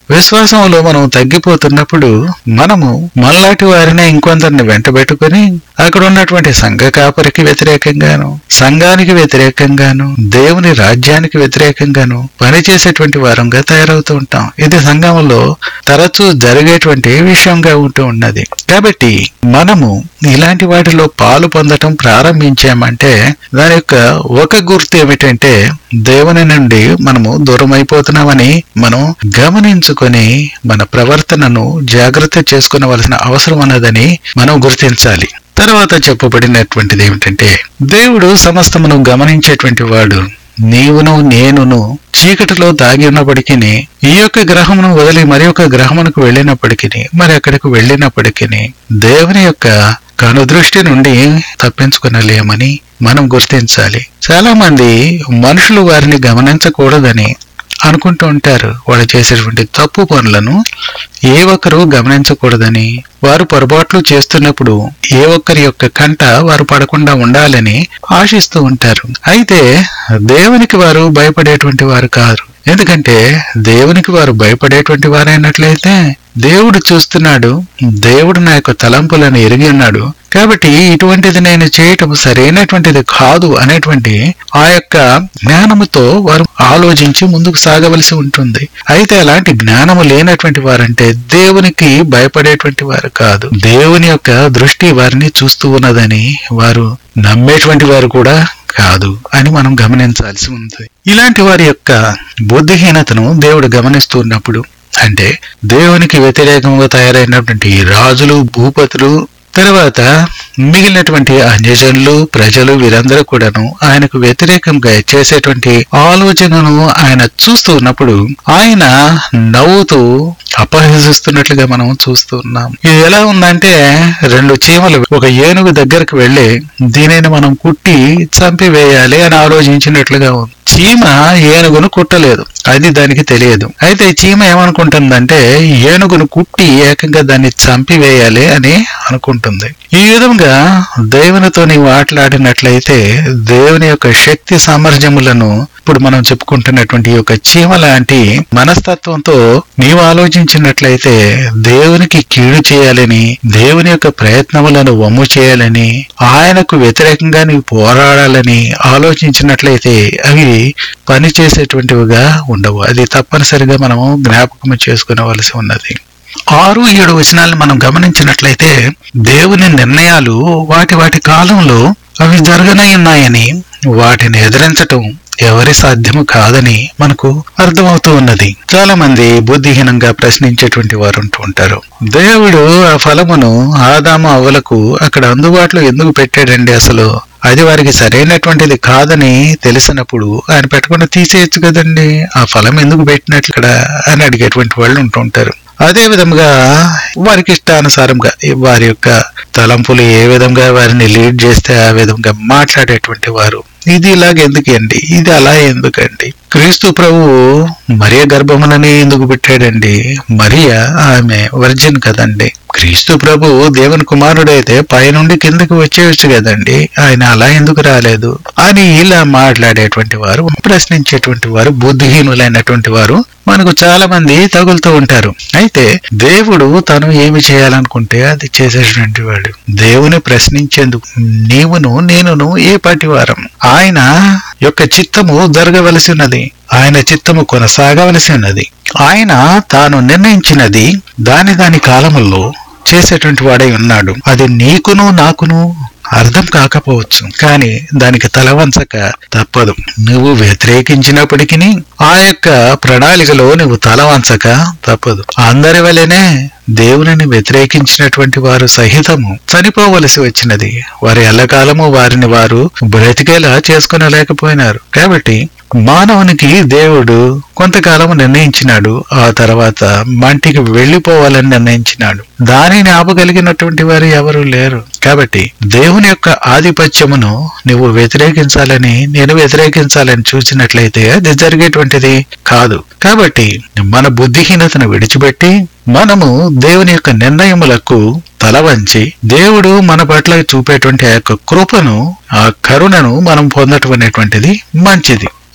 Speaker 1: విశ్వాసంలో మనం తగ్గిపోతున్నప్పుడు మనము మనలాంటి వారిని ఇంకొందరిని వెంటబెట్టుకుని అక్కడ ఉన్నటువంటి సంఘ కాపరికి వ్యతిరేకంగాను సంఘానికి వ్యతిరేకంగాను దేవుని రాజ్యానికి వ్యతిరేకంగాను పనిచేసేటువంటి వారంగా తయారవుతూ ఉంటాం ఇది సంఘంలో తరచూ జరిగేటువంటి విషయంగా ఉంటూ ఉన్నది కాబట్టి మనము ఇలాంటి వాటిలో పాలు పొందటం ప్రారంభించామంటే దాని యొక్క ఒక గుర్తు ఏమిటంటే దేవుని నుండి మనము దూరం అయిపోతున్నామని మనం గమనించుకొని మన ప్రవర్తనను జాగ్రత్త చేసుకునవలసిన అవసరం ఉన్నదని మనం గుర్తించాలి తర్వాత చెప్పబడినటువంటిది ఏమిటంటే దేవుడు సమస్తమును గమనించేటువంటి వాడు నీవును నేనును చీకటిలో దాగి ఉన్నప్పటికీ ఈ యొక్క గ్రహమును వదిలి మరి ఒక గ్రహమునకు వెళ్ళినప్పటికీ మరి అక్కడికి వెళ్ళినప్పటికీ దేవుని యొక్క కనుదృష్టి నుండి తప్పించుకునలేమని మనం గుర్తించాలి చాలా మంది మనుషులు వారిని గమనించకూడదని అనుకుంటూ ఉంటారు వాళ్ళు చేసేటువంటి తప్పు పనులను ఏ ఒక్కరు గమనించకూడదని వారు పొరపాట్లు చేస్తున్నప్పుడు ఏ ఒక్కరి యొక్క కంట వారు పడకుండా ఉండాలని ఆశిస్తూ ఉంటారు అయితే దేవునికి వారు భయపడేటువంటి వారు కారు ఎందుకంటే దేవునికి వారు భయపడేటువంటి వారైనట్లయితే దేవుడు చూస్తున్నాడు దేవుడు నా యొక్క తలంపులను ఎరిగి ఉన్నాడు కాబట్టి ఇటువంటిది నేను చేయటం సరైనటువంటిది కాదు అనేటువంటి ఆ యొక్క జ్ఞానముతో వారు ఆలోచించి ముందుకు సాగవలసి ఉంటుంది అయితే అలాంటి జ్ఞానము లేనటువంటి వారంటే దేవునికి భయపడేటువంటి వారు కాదు దేవుని యొక్క దృష్టి వారిని చూస్తూ ఉన్నదని వారు నమ్మేటువంటి వారు కూడా కాదు అని మనం గమనించాల్సి ఉంది ఇలాంటి వారి యొక్క బుద్ధిహీనతను దేవుడు గమనిస్తున్నప్పుడు అంటే దేవునికి వ్యతిరేకంగా తయారైనటువంటి రాజులు భూపతులు తర్వాత మిగిలినటువంటి అన్యజనులు ప్రజలు వీరందరూ కూడాను ఆయనకు వ్యతిరేకంగా చేసేటువంటి ఆలోచనను ఆయన చూస్తూ ఉన్నప్పుడు ఆయన నవ్వుతూ అపహసిస్తున్నట్లుగా మనం చూస్తూ ఉన్నాం ఇది ఎలా ఉందంటే రెండు చీమలు ఒక ఏనుగు దగ్గరకు వెళ్లి దీనిని మనం కుట్టి చంపివేయాలి అని ఆలోచించినట్లుగా ఉంది చీమ ఏనుగును కుట్టలేదు అది దానికి తెలియదు అయితే చీమ ఏమనుకుంటుందంటే ఏనుగును కుట్టి ఏకంగా దాన్ని చంపివేయాలి అని అనుకుంటుంది ఈ విధంగా దేవునితో నీవు ఆటలాడినట్లయితే దేవుని యొక్క శక్తి సామర్థ్యములను ఇప్పుడు మనం చెప్పుకుంటున్నటువంటి ఈ యొక్క చీమ లాంటి మనస్తత్వంతో నీవు ఆలోచించినట్లయితే దేవునికి కీడు చేయాలని దేవుని యొక్క ప్రయత్నములను వమ్ము చేయాలని ఆయనకు వ్యతిరేకంగా నీవు పోరాడాలని ఆలోచించినట్లయితే అవి పనిచేసేటువంటివిగా ఉండవు అది తప్పనిసరిగా మనము జ్ఞాపకం చేసుకునవలసి ఉన్నది ఆరు ఏడు వచనాలను మనం గమనించినట్లయితే దేవుని నిర్ణయాలు వాటి వాటి కాలంలో అవి జరగనై ఉన్నాయని వాటిని ఎదిరించటం ఎవరి సాధ్యము కాదని మనకు అర్థమవుతూ ఉన్నది చాలా మంది బుద్ధిహీనంగా ప్రశ్నించేటువంటి వారు ఉంటూ ఉంటారు దేవుడు ఆ ఫలమును ఆదాము అవ్వలకు అక్కడ అందుబాటులో ఎందుకు పెట్టాడండి అసలు అది వారికి సరైనటువంటిది కాదని తెలిసినప్పుడు ఆయన పెట్టకుండా తీసేయచ్చు కదండి ఆ ఫలం ఎందుకు పెట్టినట్లు ఇక్కడ అని అడిగేటువంటి వాళ్ళు ఉంటూ ఉంటారు అదే విధంగా వారికి ఇష్టానుసారంగా వారి యొక్క తలంపులు ఏ విధంగా వారిని లీడ్ చేస్తే ఆ విధంగా మాట్లాడేటువంటి వారు ఇది ఇలాగ ఎందుకండి ఇది అలా ఎందుకండి క్రీస్తు ప్రభు మరియ గర్భమునని ఎందుకు పెట్టాడండి మరియ ఆమె వర్జిన్ కదండి క్రీస్తు ప్రభు దేవుని కుమారుడైతే పైనుండి కిందకి వచ్చేయచ్చు కదండి ఆయన అలా ఎందుకు రాలేదు అని ఇలా మాట్లాడేటువంటి వారు ప్రశ్నించేటువంటి వారు బుద్ధిహీనులైనటువంటి వారు మనకు చాలా మంది తగులుతూ ఉంటారు అయితే దేవుడు తను ఏమి చేయాలనుకుంటే అది చేసేటువంటి వాడు దేవుని ప్రశ్నించేందుకు నీవును నేనును ఏ పాటి వారం ఆయన యొక్క చిత్తము జరగవలసి ఉన్నది ఆయన చిత్తము కొనసాగవలసి ఉన్నది ఆయన తాను నిర్ణయించినది దాని దాని కాలముల్లో చేసేటువంటి వాడై ఉన్నాడు అది నీకును నాకును అర్థం కాకపోవచ్చు కానీ దానికి తలవంచక తప్పదు నువ్వు వ్యతిరేకించినప్పటికీ ఆ యొక్క ప్రణాళికలో నువ్వు తలవంచక తప్పదు అందరి వలనే దేవునిని వ్యతిరేకించినటువంటి వారు సహితము చనిపోవలసి వచ్చినది వారి ఎల్లకాలము వారిని వారు బ్రతికేలా చేసుకునలేకపోయినారు కాబట్టి మానవునికి దేవుడు కొంతకాలం నిర్ణయించినాడు ఆ తర్వాత మంటికి వెళ్లిపోవాలని నిర్ణయించినాడు దానిని ఆపగలిగినటువంటి వారు ఎవరు లేరు కాబట్టి దేవుని యొక్క ఆధిపత్యమును నువ్వు వ్యతిరేకించాలని నేను వ్యతిరేకించాలని చూసినట్లయితే అది జరిగేటువంటిది కాదు కాబట్టి మన బుద్ధిహీనతను విడిచిపెట్టి మనము దేవుని యొక్క నిర్ణయములకు తల వంచి దేవుడు మన పట్ల చూపేటువంటి ఆ యొక్క కృపను ఆ కరుణను మనం పొందటం అనేటువంటిది మంచిది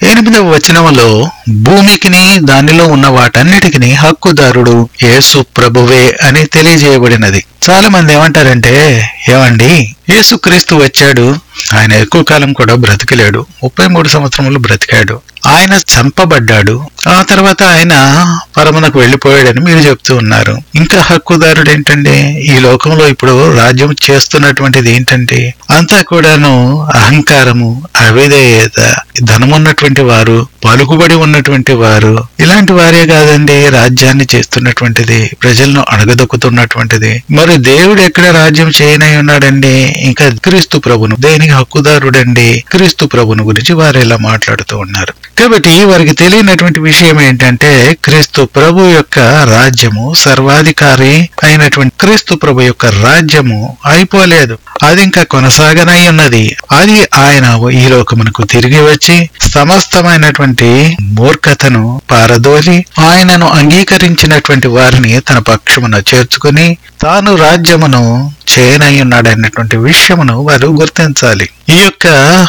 Speaker 1: ఎనిమిదవ వచనంలో భూమికిని దానిలో ఉన్న వాటన్నిటికిని హక్కుదారుడు యేసు ప్రభువే అని తెలియజేయబడినది చాలా మంది ఏమంటారంటే ఏమండి యేసుక్రీస్తు వచ్చాడు ఆయన ఎక్కువ కాలం కూడా బ్రతికలేడు ముప్పై మూడు సంవత్సరములు బ్రతికాడు ఆయన చంపబడ్డాడు ఆ తర్వాత ఆయన పరమునకు వెళ్ళిపోయాడని మీరు చెప్తూ ఉన్నారు ఇంకా హక్కుదారుడు ఏంటండి ఈ లోకంలో ఇప్పుడు రాజ్యం చేస్తున్నటువంటిది ఏంటంటే అంతా కూడాను అహంకారము అవిధేయత ధనమున్నటువంటి వారు పలుకుబడి ఉన్నటువంటి వారు ఇలాంటి వారే కాదండి రాజ్యాన్ని చేస్తున్నటువంటిది ప్రజలను అణగదొక్కుతున్నటువంటిది మరి దేవుడు ఎక్కడ రాజ్యం చేయనై ఉన్నాడండి ఇంకా క్రీస్తు ప్రభును దేనికి హక్కుదారుడండి క్రీస్తు ప్రభును గురించి వారు ఇలా మాట్లాడుతూ ఉన్నారు కాబట్టి వారికి తెలియనటువంటి విషయం ఏంటంటే క్రీస్తు ప్రభు యొక్క రాజ్యము సర్వాధికారి అయినటువంటి క్రీస్తు ప్రభు యొక్క రాజ్యము అయిపోలేదు అది ఇంకా కొనసాగనై ఉన్నది అది ఆయన ఈ లోకమునకు తిరిగి వచ్చి సమస్తమైనటువంటి మూర్ఖతను పారదోలి ఆయనను అంగీకరించినటువంటి వారిని తన పక్షమున చేర్చుకుని తాను రాజ్యమును చేయనై ఉన్నాడన్నటువంటి విషయమును వారు గుర్తించాలి ఈ యొక్క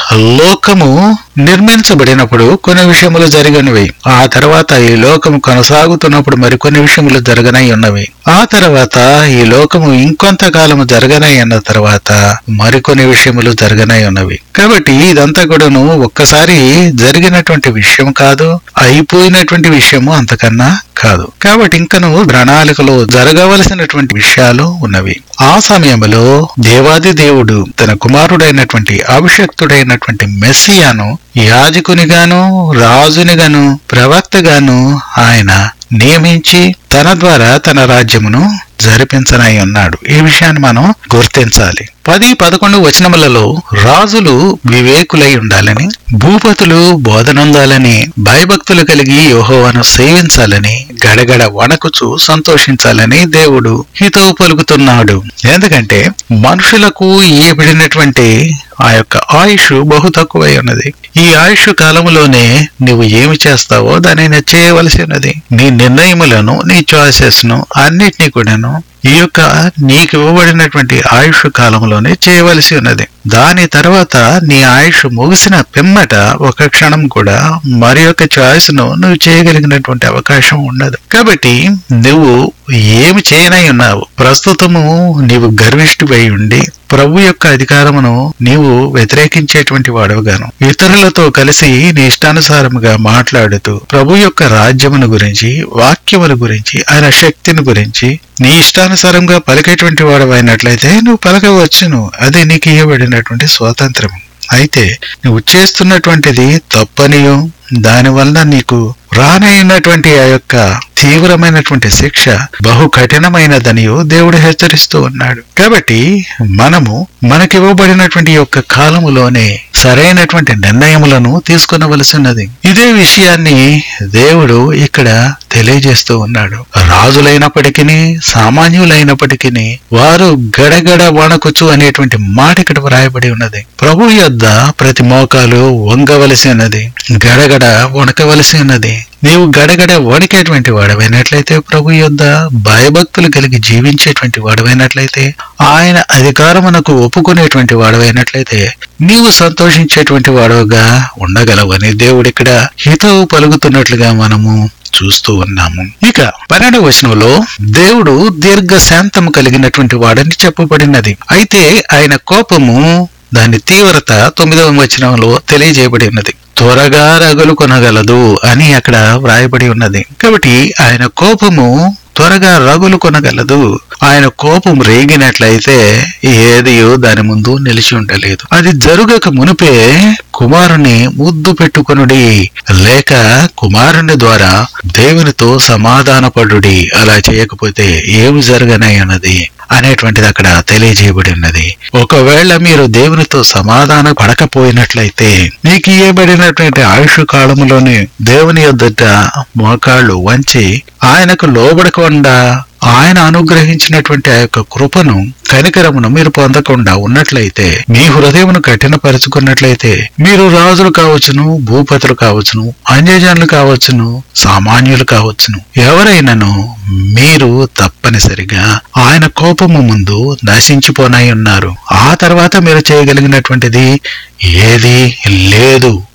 Speaker 1: లోకము నిర్మించబడినప్పుడు కొన్ని విషయములు జరిగినవి ఆ తర్వాత ఈ లోకము కొనసాగుతున్నప్పుడు మరికొన్ని విషయములు జరగనై ఉన్నవి ఆ తర్వాత ఈ లోకము ఇంకొంతకాలము జరగనై అన్న తర్వాత మరికొన్ని విషయములు జరగనై ఉన్నవి కాబట్టి ఇదంతా కూడాను ఒక్కసారి జరిగినటువంటి విషయం కాదు అయిపోయినటువంటి విషయము అంతకన్నా కాదు కాబట్టి ఇంకను ప్రణాళికలో జరగవలసినటువంటి విషయాలు ఉన్నవి ఆ సమయంలో దేవాది దేవుడు తన కుమారుడైనటువంటి అభిషక్తుడైనటువంటి మెస్సియాను యాజకునిగాను రాజునిగాను ప్రవక్తగాను ఆయన నియమించి తన ద్వారా తన రాజ్యమును జరిపించనై ఉన్నాడు ఈ విషయాన్ని మనం గుర్తించాలి పది పదకొండు వచనములలో రాజులు వివేకులై ఉండాలని భూపతులు బోధనుందాలని భయభక్తులు కలిగి యోహోవాను సేవించాలని గడగడ వణకుచు సంతోషించాలని దేవుడు హితవు పలుకుతున్నాడు ఎందుకంటే మనుషులకు ఇయ్యబడినటువంటి ఆ యొక్క ఆయుష్ బహు తక్కువై ఉన్నది ఈ ఆయుష్ కాలములోనే నువ్వు ఏమి చేస్తావో దానిని చేయవలసి ఉన్నది నీ నిర్ణయములను నీ చాయిసెస్ ను అన్నిటినీ కూడాను ఈ యొక్క నీకు ఇవ్వబడినటువంటి ఆయుష్ కాలంలోనే చేయవలసి ఉన్నది దాని తర్వాత నీ ఆయుష్ ముగిసిన పిమ్మట ఒక క్షణం కూడా మరి యొక్క చాయిస్ ను నువ్వు చేయగలిగినటువంటి అవకాశం ఉండదు కాబట్టి నువ్వు ఏమి చేయనై ఉన్నావు ప్రస్తుతము నీవు గర్విష్ఠువై ఉండి ప్రభు యొక్క అధికారమును నీవు వ్యతిరేకించేటువంటి వాడవుగాను ఇతరులతో కలిసి నీ ఇష్టానుసారముగా మాట్లాడుతూ ప్రభు యొక్క రాజ్యమును గురించి వాక్యముల గురించి ఆయన శక్తిని గురించి నీ ఇష్టానుసారంగా పలికేటువంటి వాడవైనట్లయితే నువ్వు పలకవచ్చును అది నీకు ఇవ్వబడినటువంటి స్వాతంత్రం అయితే నువ్వు చేస్తున్నటువంటిది తప్పనియో దానివల్ల నీకు రానైనటువంటి ఆ యొక్క తీవ్రమైనటువంటి శిక్ష బహు కఠినమైనదనియో దేవుడు హెచ్చరిస్తూ ఉన్నాడు కాబట్టి మనము మనకివ్వబడినటువంటి యొక్క కాలములోనే సరైనటువంటి నిర్ణయములను తీసుకునవలసినది ఇదే విషయాన్ని దేవుడు ఇక్కడ తెలియజేస్తూ ఉన్నాడు రాజులైనప్పటికీ సామాన్యులైనప్పటికీ వారు గడగడ వణకుచు అనేటువంటి మాట ఇక్కడ వ్రాయబడి ఉన్నది ప్రభు యొద్ద ప్రతి మోకాలు వంగవలసి ఉన్నది గడగడ వణకవలసి ఉన్నది నీవు గడగడ వణికేటువంటి వాడవైనట్లయితే ప్రభు యొద్ద భయభక్తులు కలిగి జీవించేటువంటి వాడవైనట్లయితే ఆయన అధికారమునకు ఒప్పుకునేటువంటి వాడవైనట్లయితే నీవు సంతోషించేటువంటి వాడవుగా ఉండగలవని దేవుడు ఇక్కడ హితవు పలుకుతున్నట్లుగా మనము చూస్తూ ఉన్నాము ఇక పన్నెండవ వచనంలో దేవుడు దీర్ఘ శాంతము కలిగినటువంటి వాడని చెప్పబడినది అయితే ఆయన కోపము దాని తీవ్రత తొమ్మిదవ వచనంలో తెలియజేయబడి ఉన్నది త్వరగా రగులు కొనగలదు అని అక్కడ వ్రాయబడి ఉన్నది కాబట్టి ఆయన కోపము త్వరగా రగులు కొనగలదు ఆయన కోపం రేగినట్లయితే ఏదియో దాని ముందు నిలిచి ఉండలేదు అది జరుగక మునిపే కుమారుని ముద్దు పెట్టుకొనుడి లేక కుమారుని ద్వారా దేవునితో సమాధానపడుడి అలా చేయకపోతే ఏమి జరగనై అన్నది అనేటువంటిది అక్కడ తెలియజేయబడి ఉన్నది ఒకవేళ మీరు దేవునితో సమాధాన పడకపోయినట్లయితే మీకు ఇవ్వబడినటువంటి ఆయుష్ కాలములోనే దేవుని యొద్దట మోకాళ్ళు వంచి ఆయనకు లోబడకుండా ఆయన అనుగ్రహించినటువంటి ఆ యొక్క కృపను కనికరమును మీరు పొందకుండా ఉన్నట్లయితే మీ హృదయమును కఠినపరుచుకున్నట్లయితే మీరు రాజులు కావచ్చును భూపతులు కావచ్చును అన్యజనులు కావచ్చును సామాన్యులు కావచ్చును ఎవరైనాను మీరు తప్పనిసరిగా ఆయన కోపము ముందు నశించిపోనై ఉన్నారు ఆ తర్వాత మీరు చేయగలిగినటువంటిది ఏది లేదు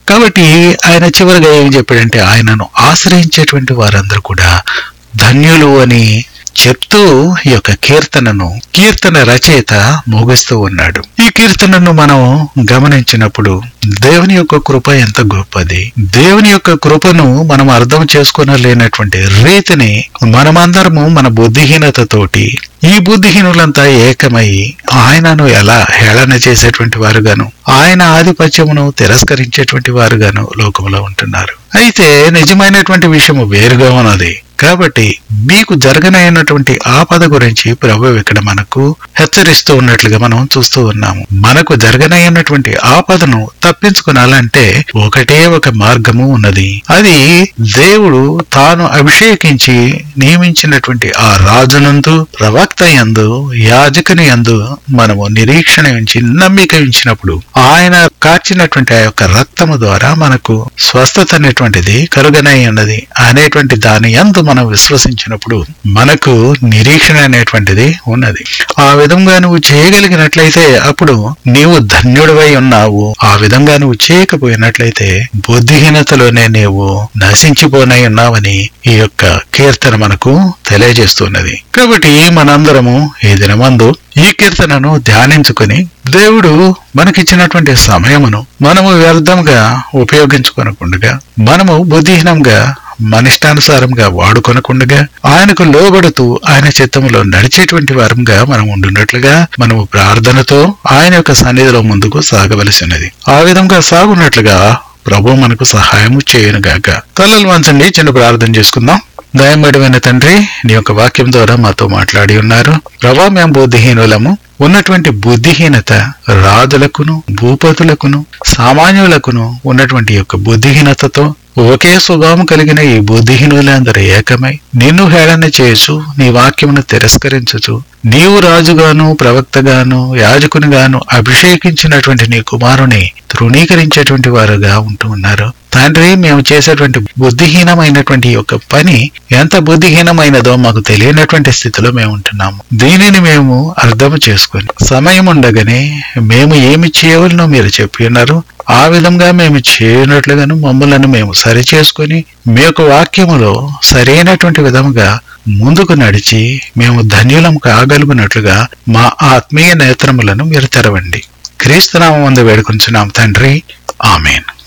Speaker 1: కాబట్టి ఆయన చివరిగా ఏం చెప్పాడంటే ఆయనను ఆశ్రయించేటువంటి వారందరూ కూడా ధన్యులు అని చెప్తూ ఈ యొక్క కీర్తనను కీర్తన రచయిత ముగిస్తూ ఉన్నాడు ఈ కీర్తనను మనం గమనించినప్పుడు దేవుని యొక్క కృప ఎంత గొప్పది దేవుని యొక్క కృపను మనం అర్థం చేసుకోనలేనటువంటి రీతిని మనమందరము మన బుద్ధిహీనతతోటి ఈ బుద్ధిహీనులంతా ఏకమై ఆయనను ఎలా హేళన చేసేటువంటి వారుగాను ఆయన ఆధిపత్యమును తిరస్కరించేటువంటి వారుగాను లోకంలో ఉంటున్నారు అయితే నిజమైనటువంటి విషయము వేరుగా ఉన్నది కాబట్టి మీకు జరగనైనటువంటి ఆపద గురించి ప్రభు ఇక్కడ మనకు హెచ్చరిస్తూ ఉన్నట్లుగా మనం చూస్తూ ఉన్నాము మనకు జరగనైనటువంటి ఆపదను తప్పించుకునాలంటే ఒకటే ఒక మార్గము ఉన్నది అది దేవుడు తాను అభిషేకించి నియమించినటువంటి ఆ రాజునందు ప్రవక్త యందు యాజకుని యందు మనము నిరీక్షణ ఉంచి నమ్మిక ఉంచినప్పుడు ఆయన కార్చినటువంటి ఆ యొక్క రక్తము ద్వారా మనకు స్వస్థత అనేటువంటిది కరుగనై ఉన్నది అనేటువంటి దాని యందు మనం విశ్వసించినప్పుడు మనకు నిరీక్షణ అనేటువంటిది ఉన్నది ఆ విధంగా నువ్వు చేయగలిగినట్లయితే అప్పుడు నీవు ధన్యుడివై ఉన్నావు ఆ విధంగా నువ్వు చేయకపోయినట్లయితే బుద్ధిహీనతలోనే నీవు నశించిపోనై ఉన్నావని ఈ యొక్క కీర్తన మనకు తెలియజేస్తున్నది కాబట్టి మనందరము ఈ దినమందు ఈ కీర్తనను ధ్యానించుకుని దేవుడు మనకిచ్చినటువంటి సమయమును మనము వ్యర్థంగా ఉపయోగించుకొనకుండగా మనము బుద్ధిహీనంగా మనిష్టానుసారంగా వాడుకొనకుండగా ఆయనకు లోబడుతూ ఆయన చిత్తములో నడిచేటువంటి వారంగా మనం ఉండున్నట్లుగా మనము ప్రార్థనతో ఆయన యొక్క సన్నిధిలో ముందుకు సాగవలసినది ఆ విధంగా సాగున్నట్లుగా ప్రభు మనకు సహాయము చేయనుగాక తలలు వంచండి చిన్న ప్రార్థన చేసుకుందాం దయమడివైన తండ్రి నీ యొక్క వాక్యం ద్వారా మాతో మాట్లాడి ఉన్నారు ప్రభా మేము బుద్ధిహీనులము ఉన్నటువంటి బుద్ధిహీనత రాజులకును భూపతులకును సామాన్యులకును ఉన్నటువంటి యొక్క బుద్ధిహీనతతో ఒకే స్వభావం కలిగిన ఈ బుద్ధిహీనులందరూ ఏకమై నిన్ను హేళన చేసు నీ వాక్యమును తిరస్కరించుచు నీవు రాజుగాను ప్రవక్తగాను యాజకునిగాను అభిషేకించినటువంటి నీ కుమారుని తృణీకరించేటువంటి వారుగా ఉంటూ ఉన్నారు తండ్రి మేము చేసేటువంటి బుద్ధిహీనమైనటువంటి ఈ యొక్క పని ఎంత బుద్ధిహీనమైనదో మాకు తెలియనటువంటి స్థితిలో మేము ఉంటున్నాము దీనిని మేము అర్థం చేసుకొని సమయం ఉండగానే మేము ఏమి చేయవలనో మీరు చెప్పి ఉన్నారు ఆ విధంగా మేము చేయనట్లుగాను మమ్మలను మేము సరి చేసుకొని మీ యొక్క వాక్యములో సరైనటువంటి విధముగా ముందుకు నడిచి మేము ధన్యులం కాగలుగునట్లుగా మా ఆత్మీయ నేత్రములను మీరు తెరవండి క్రీస్తునామం వంద వేడుకొంచున్నాం తండ్రి ఆమెన్